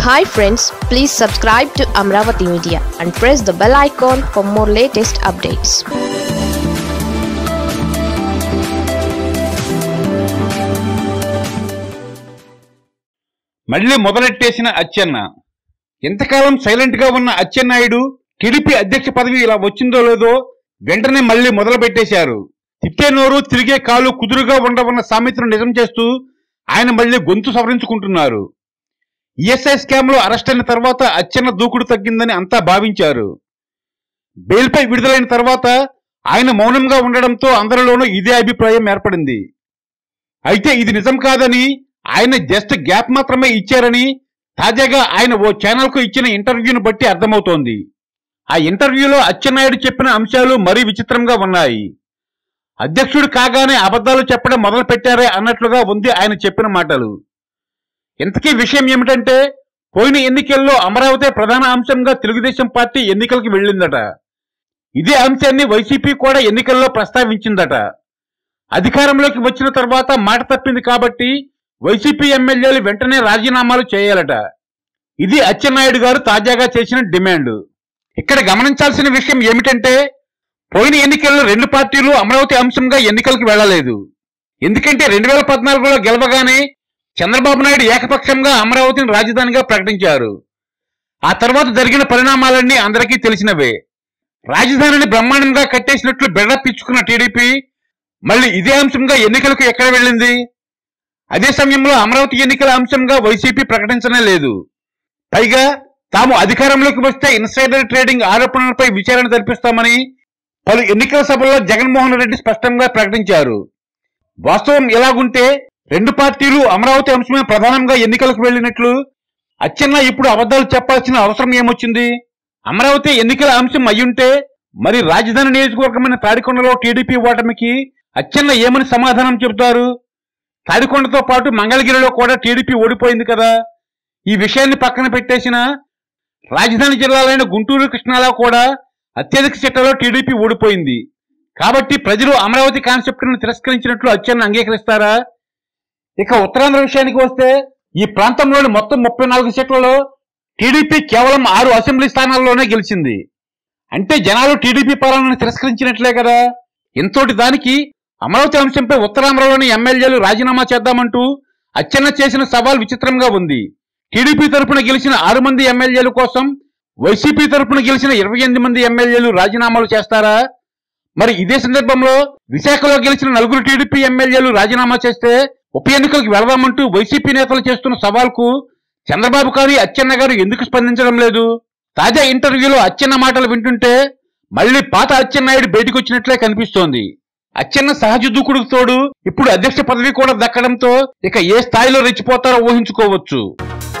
hi friends please subscribe to Amaravati media and press the bell icon for more latest updates మళ్లీ మొదలెట్టేసిన అచ్చెన్న ఎంతకాలం silent గా ఉన్న Atchannaidu TDP అధ్యక్ష పదవి ఇలా వచ్చిందో లేదో వెంటనే మళ్లీ మొదలు పెట్టేశారు తిట్టే నోరు తిరిగే కాలు కుదురుగా ఉండవన్న సామెతను నిజం చేస్తూ ఆయన మళ్లీ గొంతు సవరించుకుంటున్నారు ఈఎస్ఐ స్కామ్ లో అరెస్ట్ అయిన తర్వాత అచ్చెన్న దూకుడు తగ్గిందని అంతా భావించారు బెయిల్పై విడుదలైన తర్వాత ఆయన మౌనంగా ఉండడంతో అందరిలోనూ ఇదే అభిప్రాయం ఏర్పడింది అయితే ఇది నిజం కాదని ఆయన జస్ట్ గ్యాప్ మాత్రమే ఇచ్చారని తాజాగా ఆయన ఓ ఛానల్ కు ఇచ్చిన ఇంటర్వ్యూను బట్టి అర్థమవుతోంది ఆ ఇంటర్వ్యూలో అచ్చెన్నాయుడు చెప్పిన అంశాలు మరీ విచిత్రంగా ఉన్నాయి అధ్యక్షుడు కాగానే అబద్ధాలు చెప్పడం మొదలు పెట్టారే అన్నట్లుగా ఉంది ఆయన చెప్పిన మాటలు ఇంతకీ విషయం ఏమిటంటే పోయిన ఎన్నికల్లో అమరావతి ప్రధాన అంశంగా తెలుగుదేశం పార్టీ ఎన్నికలకు వెళ్ళిందట ఇదే అంశాన్ని వైసీపీ కూడా ఎన్నికల్లో ప్రస్తావించిందట అధికారంలోకి వచ్చిన తర్వాత మాట తప్పింది కాబట్టి వైసీపీ ఎమ్మెల్యేలు వెంటనే రాజీనామాలు చేయాలట ఇది అచ్చెన్నాయుడు గారు తాజాగా చేసిన డిమాండ్ ఇక్కడ గమనించాల్సిన విషయం ఏమిటంటే పోయిన ఎన్నికల్లో రెండు పార్టీలు అమరావతి అంశంగా ఎన్నికలకు వెళ్లలేదు ఎందుకంటే రెండు వేల పద్నాలుగులో గెలవగానే చంద్రబాబు నాయుడు ఏకపక్షంగా అమరావతిని రాజధానిగా ప్రకటించారు ఆ తర్వాత జరిగిన పరిణామాలన్నీ అందరికీ తెలిసినవే రాజధానిని బ్రహ్మాండంగా కట్టేసినట్లు బిల్డప్ ఇచ్చుకున్న టీడీపీ మళ్ళీ ఇదే అంశంగా ఎన్నికలకు ఎక్కడ వెళ్ళింది అదే సమయంలో అమరావతి ఎన్నికల అంశంగా వైసీపీ ప్రకటించనే లేదు పైగా తాము అధికారంలోకి వస్తే ఇన్సైడర్ ట్రేడింగ్ ఆరోపణలపై విచారణ జరిపిస్తామని పలు ఎన్నికల సభల్లో జగన్మోహన్ రెడ్డి స్పష్టంగా ప్రకటించారు వాస్తవం ఎలాగుంటే రెండు పార్టీలు అమరావతి అంశమే ప్రధానంగా ఎన్నికలకు వెళ్ళినట్లు అచ్చెన్న ఇప్పుడు అబద్ధాలు చెప్పాల్సిన అవసరం ఏమొచ్చింది అమరావతి ఎన్నికల అంశం అయ్యుంటే మరి రాజధాని నియోజకవర్గమైన తాడికొండలో టీడీపీ ఓటమికి అచ్చెన్న ఏమని సమాధానం చెబుతారు తాడికొండతో పాటు మంగళగిరిలో కూడా టీడీపీ ఓడిపోయింది కదా ఈ విషయాన్ని పక్కన పెట్టేసిన రాజధాని జిల్లాలైన గుంటూరు కృష్ణాలో కూడా అత్యధిక సీట్లలో టీడీపీ ఓడిపోయింది కాబట్టి ప్రజలు అమరావతి కాన్సెప్ట్ను తిరస్కరించినట్లు అచ్చెన్న అంగీకరిస్తారా ఇక ఉత్తరాంధ్ర విషయానికి వస్తే ఈ ప్రాంతంలోని మొత్తం ముప్పై నాలుగు సీట్లలో టీడీపీ కేవలం ఆరు అసెంబ్లీ స్థానాల్లోనే గెలిచింది అంటే జనాలు టీడీపీ పాలనను తిరస్కరించినట్లే కదా ఇంతోటి దానికి అమరావతి అంశంపై ఉత్తరాంధ్రలోని ఎమ్మెల్యేలు రాజీనామా చేద్దామంటూ అచ్చెన్న చేసిన సవాల్ విచిత్రంగా ఉంది టీడీపీ తరపున గెలిచిన ఆరు మంది ఎమ్మెల్యేల కోసం వైసీపీ తరపున గెలిచిన ఇరవై ఎనిమిది మంది ఎమ్మెల్యేలు రాజీనామాలు చేస్తారా మరి ఇదే సందర్భంలో విశాఖలో గెలిచిన నలుగురు టీడీపీ ఎమ్మెల్యేలు రాజీనామా చేస్తే ఉప ఎన్నికలకు వెళదామంటూ వైసీపీ నేతలు చేస్తున్న సవాల్కు చంద్రబాబు గారి అచ్చెన్న గారు ఎందుకు స్పందించడం లేదు తాజా ఇంటర్వ్యూలో అచ్చెన్న మాటలు వింటుంటే మళ్ళీ పాత అచ్చెన్నాయుడు బయటకు వచ్చినట్లే కనిపిస్తోంది అచ్చెన్న సహజ దూకుడుకు తోడు ఇప్పుడు అధ్యక్ష పదవి కూడా దక్కడంతో ఇక ఏ స్థాయిలో రెచ్చిపోతారో ఊహించుకోవచ్చు